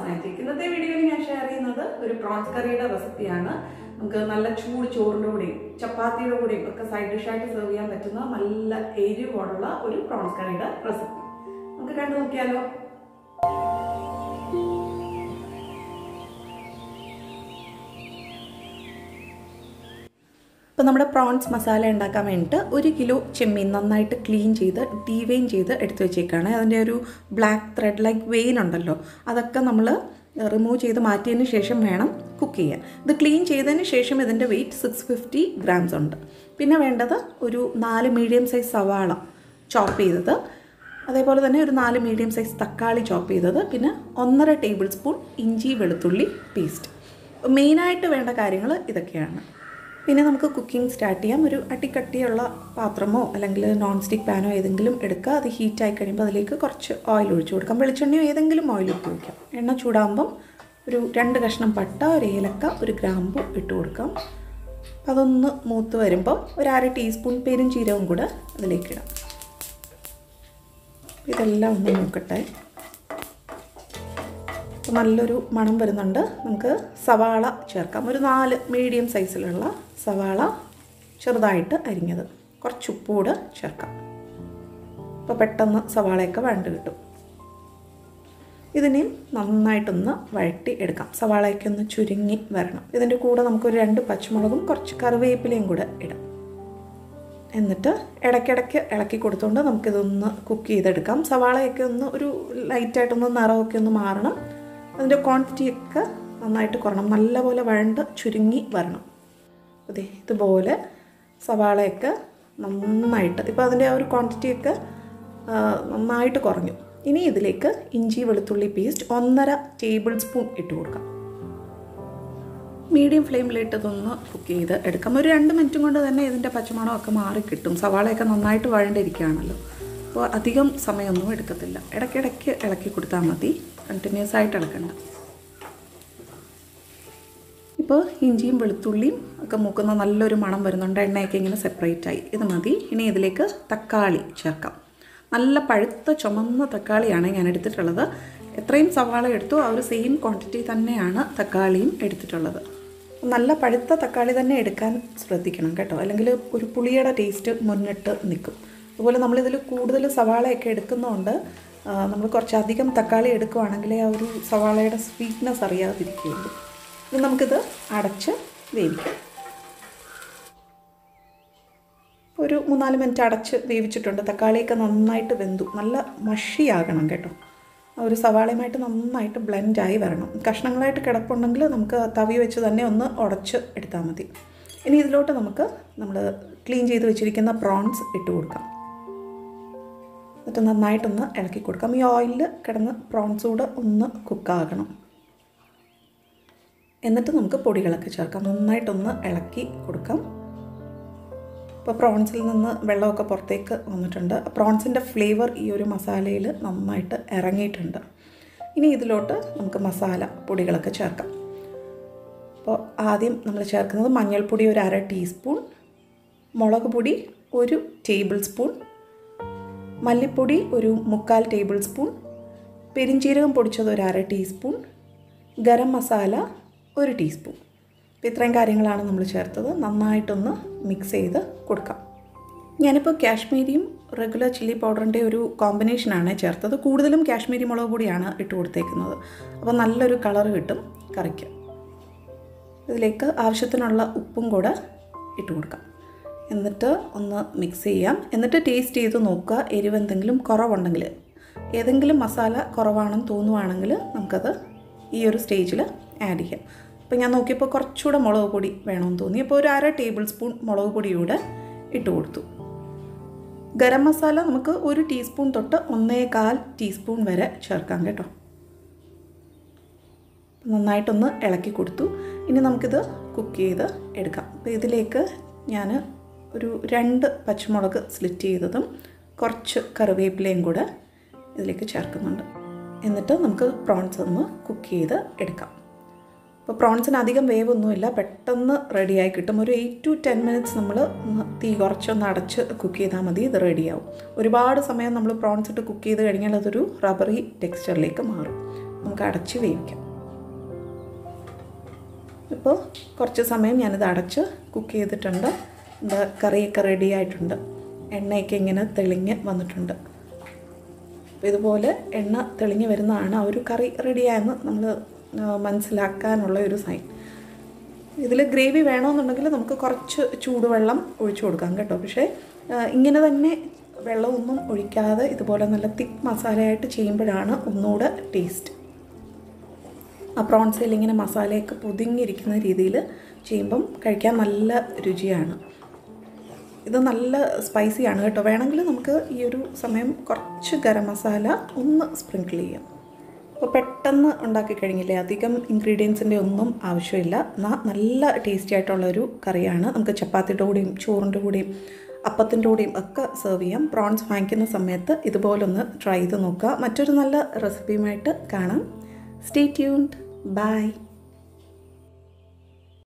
വാസനയത്തേക്ക് ഇന്നത്തെ വീഡിയോയിൽ ഞാൻ ഷെയർ ചെയ്യുന്നത് ഒരു പ്രോൺസ് കറിയുടെ റെസിപ്പിയാണ് നമുക്ക് നല്ല ചൂട് ചോറിൻ്റെ കൂടെയും ചപ്പാത്തിയുടെ കൂടെയും ഒക്കെ സൈഡ് ഡിഷായിട്ട് സെർവ് ചെയ്യാൻ പറ്റുന്ന നല്ല എരിവോടുള്ള ഒരു പ്രോൺസ് കറിയുടെ റെസിപ്പി നമുക്ക് കണ്ടു നോക്കിയാലോ ഇപ്പോൾ നമ്മുടെ പ്രോൺസ് മസാല ഉണ്ടാക്കാൻ വേണ്ടിയിട്ട് ഒരു കിലോ ചെമ്മീൻ നന്നായിട്ട് ക്ലീൻ ചെയ്ത് ഡീവെയിൻ ചെയ്ത് എടുത്തു വെച്ചേക്കാണ് അതിൻ്റെ ഒരു ബ്ലാക്ക് ത്രെഡ് ലൈക്ക് വെയിൻ ഉണ്ടല്ലോ അതൊക്കെ നമ്മൾ റിമൂവ് ചെയ്ത് മാറ്റിയതിന് ശേഷം വേണം കുക്ക് ചെയ്യാൻ ഇത് ക്ലീൻ ചെയ്തതിന് ശേഷം ഇതിൻ്റെ വെയിറ്റ് സിക്സ് ഫിഫ്റ്റി ഗ്രാംസ് ഉണ്ട് പിന്നെ വേണ്ടത് ഒരു നാല് മീഡിയം സൈസ് സവാള ചോപ്പ് ചെയ്തത് അതേപോലെ തന്നെ ഒരു നാല് മീഡിയം സൈസ് തക്കാളി ചോപ്പ് ചെയ്തത് പിന്നെ ഒന്നര ടേബിൾ സ്പൂൺ ഇഞ്ചി വെളുത്തുള്ളി പേസ്റ്റ് മെയിനായിട്ട് വേണ്ട കാര്യങ്ങൾ ഇതൊക്കെയാണ് പിന്നെ നമുക്ക് കുക്കിംഗ് സ്റ്റാർട്ട് ചെയ്യാം ഒരു അട്ടിക്കട്ടിയുള്ള പാത്രമോ അല്ലെങ്കിൽ നോൺ സ്റ്റിക്ക് പാനോ ഏതെങ്കിലും എടുക്കുക അത് ഹീറ്റായി കഴിയുമ്പോൾ അതിലേക്ക് കുറച്ച് ഓയിൽ ഒഴിച്ചു കൊടുക്കാം വെളിച്ചെണ്ണയോ ഏതെങ്കിലും ഓയിൽ ഉപയോഗിക്കാം എണ്ണ ചൂടാകുമ്പം ഒരു രണ്ട് കഷ്ണം പട്ട ഒരു ഏലക്ക ഒരു ഗ്രാമ്പു ഇട്ട് കൊടുക്കാം അതൊന്ന് മൂത്ത് വരുമ്പോൾ ഒരു അര ടീസ്പൂൺ പെരും ജീരകവും കൂടെ അതിലേക്കിടാം ഇതെല്ലാം ഒന്ന് നോക്കട്ടെ നല്ലൊരു മണം വരുന്നുണ്ട് നമുക്ക് സവാള ചേർക്കാം ഒരു നാല് മീഡിയം സൈസിലുള്ള സവാള ചെറുതായിട്ട് അരിഞ്ഞത് കുറച്ച് ഉപ്പൂടെ ചേർക്കാം അപ്പോൾ പെട്ടെന്ന് സവാളയൊക്കെ വഴണ്ട് കിട്ടും ഇതിനെയും നന്നായിട്ടൊന്ന് വഴട്ടി എടുക്കാം സവാളയൊക്കെ ഒന്ന് ചുരുങ്ങി വരണം ഇതിൻ്റെ കൂടെ നമുക്കൊരു രണ്ട് പച്ചമുളകും കുറച്ച് കറിവേപ്പിലയും കൂടെ ഇടാം എന്നിട്ട് ഇടയ്ക്കിടയ്ക്ക് ഇളക്കി കൊടുത്തുകൊണ്ട് നമുക്കിതൊന്ന് കുക്ക് ചെയ്തെടുക്കാം സവാളയൊക്കെ ഒന്ന് ഒരു ലൈറ്റായിട്ടൊന്ന് നിറമൊക്കെ ഒന്ന് മാറണം അതിൻ്റെ ക്വാണ്ടിറ്റിയൊക്കെ നന്നായിട്ട് കുറയണം നല്ലപോലെ വഴണ്ട് ചുരുങ്ങി വരണം അതെ ഇതുപോലെ സവാളയൊക്കെ നന്നായിട്ട് ഇപ്പോൾ അതിൻ്റെ ആ ഒരു ക്വാണ്ടിറ്റിയൊക്കെ നന്നായിട്ട് കുറഞ്ഞു ഇനി ഇതിലേക്ക് ഇഞ്ചി വെളുത്തുള്ളി പേസ്റ്റ് ഒന്നര ടേബിൾ സ്പൂൺ ഇട്ട് കൊടുക്കാം മീഡിയം ഫ്ലെയിമിലിട്ട് ഇതൊന്ന് കുക്ക് ചെയ്ത് എടുക്കാം ഒരു രണ്ട് മിനിറ്റും കൊണ്ട് തന്നെ ഇതിൻ്റെ പച്ചമണമൊക്കെ മാറി കിട്ടും സവാളയൊക്കെ നന്നായിട്ട് വഴണ്ടിരിക്കുകയാണല്ലോ അപ്പോൾ അധികം സമയമൊന്നും എടുക്കത്തില്ല ഇടയ്ക്കിടയ്ക്ക് ഇളക്കി കൊടുത്താൽ മതി കണ്ടിന്യൂസ് ആയിട്ട് ഇളക്കണ്ട ഇപ്പോൾ ഇഞ്ചിയും വെളുത്തുള്ളിയും ഒക്കെ മൂക്കുന്ന നല്ലൊരു മണം വരുന്നുണ്ട് എണ്ണയൊക്കെ ഇങ്ങനെ സെപ്പറേറ്റ് ആയി ഇത് മതി ഇനി ഇതിലേക്ക് തക്കാളി ചേർക്കാം നല്ല പഴുത്ത ചുമന്ന തക്കാളിയാണ് ഞാൻ എടുത്തിട്ടുള്ളത് എത്രയും സവാള എടുത്തു ആ ഒരു സെയിം ക്വാണ്ടിറ്റി തന്നെയാണ് തക്കാളിയും എടുത്തിട്ടുള്ളത് നല്ല പഴുത്ത തക്കാളി തന്നെ എടുക്കാൻ ശ്രദ്ധിക്കണം കേട്ടോ അല്ലെങ്കിൽ ഒരു പുളിയുടെ ടേസ്റ്റ് മുന്നിട്ട് നിൽക്കും അതുപോലെ നമ്മളിതിൽ കൂടുതൽ സവാളയൊക്കെ എടുക്കുന്നതുകൊണ്ട് നമ്മൾ കുറച്ചധികം തക്കാളി എടുക്കുവാണെങ്കിൽ ആ ഒരു സവാളയുടെ സ്വീറ്റ്നെസ് അറിയാതിരിക്കുകയുള്ളൂ ഇനി നമുക്കിത് അടച്ച് വേവിക്കാം ഒരു മൂന്നാല് മിനിറ്റ് അടച്ച് വേവിച്ചിട്ടുണ്ട് തക്കാളിയൊക്കെ നന്നായിട്ട് വെന്തു നല്ല മഷിയാകണം കേട്ടോ ആ ഒരു സവാളയുമായിട്ട് നന്നായിട്ട് ബ്ലെൻഡായി വരണം കഷ്ണങ്ങളായിട്ട് കിടപ്പുണ്ടെങ്കിൽ നമുക്ക് തവി വെച്ച് തന്നെ ഒന്ന് ഉടച്ച് എടുത്താൽ മതി ഇനി ഇതിലോട്ട് നമുക്ക് നമ്മൾ ക്ലീൻ ചെയ്ത് വെച്ചിരിക്കുന്ന പ്രോൺസ് ഇട്ട് കൊടുക്കാം എന്നിട്ട് നന്നായിട്ടൊന്ന് ഇളക്കി കൊടുക്കാം ഈ ഓയിലിൽ കിടന്ന് പ്രോൺസ് കൂടെ ഒന്ന് കുക്കാകണം എന്നിട്ട് നമുക്ക് പൊടികളൊക്കെ ചേർക്കാം നന്നായിട്ടൊന്ന് ഇളക്കി കൊടുക്കാം ഇപ്പോൾ പ്രോൺസിൽ നിന്ന് വെള്ളമൊക്കെ പുറത്തേക്ക് വന്നിട്ടുണ്ട് പ്രോൺസിൻ്റെ ഫ്ലേവർ ഈ ഒരു മസാലയിൽ നന്നായിട്ട് ഇറങ്ങിയിട്ടുണ്ട് ഇനി ഇതിലോട്ട് നമുക്ക് മസാല പൊടികളൊക്കെ ചേർക്കാം അപ്പോൾ ആദ്യം നമ്മൾ ചേർക്കുന്നത് മഞ്ഞൾപ്പൊടി ഒരു അര ടീസ്പൂൺ മുളക് പൊടി ഒരു ടേബിൾ സ്പൂൺ മല്ലിപ്പൊടി ഒരു മുക്കാൽ ടേബിൾ സ്പൂൺ പെരിഞ്ചീരകം പൊടിച്ചത് ഒരു അര ടീസ്പൂൺ ഗരം മസാല ഒരു ടീസ്പൂൺ അപ്പോൾ ഇത്രയും കാര്യങ്ങളാണ് നമ്മൾ ചേർത്തത് നന്നായിട്ടൊന്ന് മിക്സ് ചെയ്ത് കൊടുക്കാം ഞാനിപ്പോൾ കാശ്മീരിയും റെഗുലർ ചില്ലി പൗഡറിൻ്റെ ഒരു കോമ്പിനേഷനാണ് ചേർത്തത് കൂടുതലും കാശ്മീരി മുളക് പൊടിയാണ് ഇട്ട് കൊടുത്തേക്കുന്നത് അപ്പോൾ നല്ലൊരു കളർ കിട്ടും കറിക്ക് ഇതിലേക്ക് ആവശ്യത്തിനുള്ള ഉപ്പും കൂടെ ഇട്ട് കൊടുക്കാം എന്നിട്ട് ഒന്ന് മിക്സ് ചെയ്യാം എന്നിട്ട് ടേസ്റ്റ് ചെയ്ത് നോക്കുക എരിവ് എന്തെങ്കിലും കുറവുണ്ടെങ്കിൽ ഏതെങ്കിലും മസാല കുറവാണെന്ന് തോന്നുവാണെങ്കിൽ നമുക്കത് ഈ ഒരു സ്റ്റേജിൽ ആഡ് ചെയ്യാം അപ്പോൾ ഞാൻ നോക്കിയപ്പോൾ കുറച്ചുകൂടെ മുളക് പൊടി വേണമെന്ന് തോന്നി അപ്പോൾ ഒരു അര ടേബിൾ സ്പൂൺ മുളക് പൊടിയൂടെ ഇട്ട് കൊടുത്തു ഗരം മസാല നമുക്ക് ഒരു ടീസ്പൂൺ തൊട്ട് ഒന്നേകാൽ ടീസ്പൂൺ വരെ ചേർക്കാം കേട്ടോ നന്നായിട്ടൊന്ന് ഇളക്കി കൊടുത്തു ഇനി നമുക്കിത് കുക്ക് ചെയ്ത് എടുക്കാം അപ്പോൾ ഇതിലേക്ക് ഞാൻ ഒരു രണ്ട് പച്ചമുളക് സ്ലിറ്റ് ചെയ്തതും കുറച്ച് കറിവേപ്പിലയും കൂടെ ഇതിലേക്ക് ചേർക്കുന്നുണ്ട് എന്നിട്ട് നമുക്ക് പ്രോൺസ് ഒന്ന് കുക്ക് ചെയ്ത് എടുക്കാം അപ്പോൾ പ്രോൺസിന് അധികം വേവൊന്നുമില്ല പെട്ടെന്ന് റെഡിയായി കിട്ടും ഒരു എയ്റ്റ് ടു ടെൻ മിനിറ്റ്സ് നമ്മൾ ഒന്ന് തീ കുറച്ചൊന്ന് അടച്ച് കുക്ക് ചെയ്താൽ മതി ഇത് റെഡിയാവും ഒരുപാട് സമയം നമ്മൾ പ്രോൺസ് ഇട്ട് കുക്ക് ചെയ്ത് കഴിഞ്ഞാൽ അതൊരു റബ്ബറി ടെക്സ്ചറിലേക്ക് മാറും നമുക്ക് അടച്ച് വേവിക്കാം ഇപ്പോൾ കുറച്ച് സമയം ഞാനിത് അടച്ച് കുക്ക് ചെയ്തിട്ടുണ്ട് എന്താ കറിയൊക്കെ റെഡി ആയിട്ടുണ്ട് എണ്ണയൊക്കെ ഇങ്ങനെ തെളിഞ്ഞ് വന്നിട്ടുണ്ട് അപ്പോൾ ഇതുപോലെ എണ്ണ തെളിഞ്ഞ് വരുന്നതാണ് ആ ഒരു കറി റെഡിയായെന്ന് നമ്മൾ മനസ്സിലാക്കാനുള്ള ഒരു സൈൻ ഇതിൽ ഗ്രേവി വേണമെന്നുണ്ടെങ്കിൽ നമുക്ക് കുറച്ച് ചൂടുവെള്ളം ഒഴിച്ചു കൊടുക്കാം കേട്ടോ പക്ഷേ ആ, ഇങ്ങനെ തന്നെ വെള്ളമൊന്നും ഒഴിക്കാതെ ഇതുപോലെ നല്ല തിക്ക് മസാലയായിട്ട് ചെയ്യുമ്പോഴാണ് ഒന്നുകൂടെ ടേസ്റ്റ് ആ പ്രോൺസിൽ ഇങ്ങനെ മസാലയൊക്കെ പൊതിഞ്ഞിരിക്കുന്ന രീതിയിൽ ചെയ്യുമ്പം കഴിക്കാൻ നല്ല രുചിയാണ് ഇത് നല്ല സ്പൈസിയാണ് കേട്ടോ വേണമെങ്കിൽ നമുക്ക് ഈ ഒരു സമയം കുറച്ച് ഗരം മസാല ഒന്ന് സ്പ്രിങ്കിൾ ചെയ്യാം അപ്പോൾ പെട്ടെന്ന് ഉണ്ടാക്കി കഴിഞ്ഞില്ലേ അധികം ഇൻഗ്രീഡിയൻസിൻ്റെ ഒന്നും ആവശ്യമില്ല എന്നാൽ നല്ല ടേസ്റ്റി ആയിട്ടുള്ളൊരു കറിയാണ് നമുക്ക് ചപ്പാത്തിയുടെ കൂടെയും ചോറിൻ്റെ കൂടെയും അപ്പത്തിൻ്റെ കൂടെയും ഒക്കെ സെർവ് ചെയ്യാം പ്രോൺസ് വാങ്ങിക്കുന്ന സമയത്ത് ഇതുപോലൊന്ന് ട്രൈ ചെയ്ത് നോക്കുക മറ്റൊരു നല്ല റെസിപ്പിയുമായിട്ട് കാണാം സ്റ്റേ ട്യൂൺഡ് ബൈ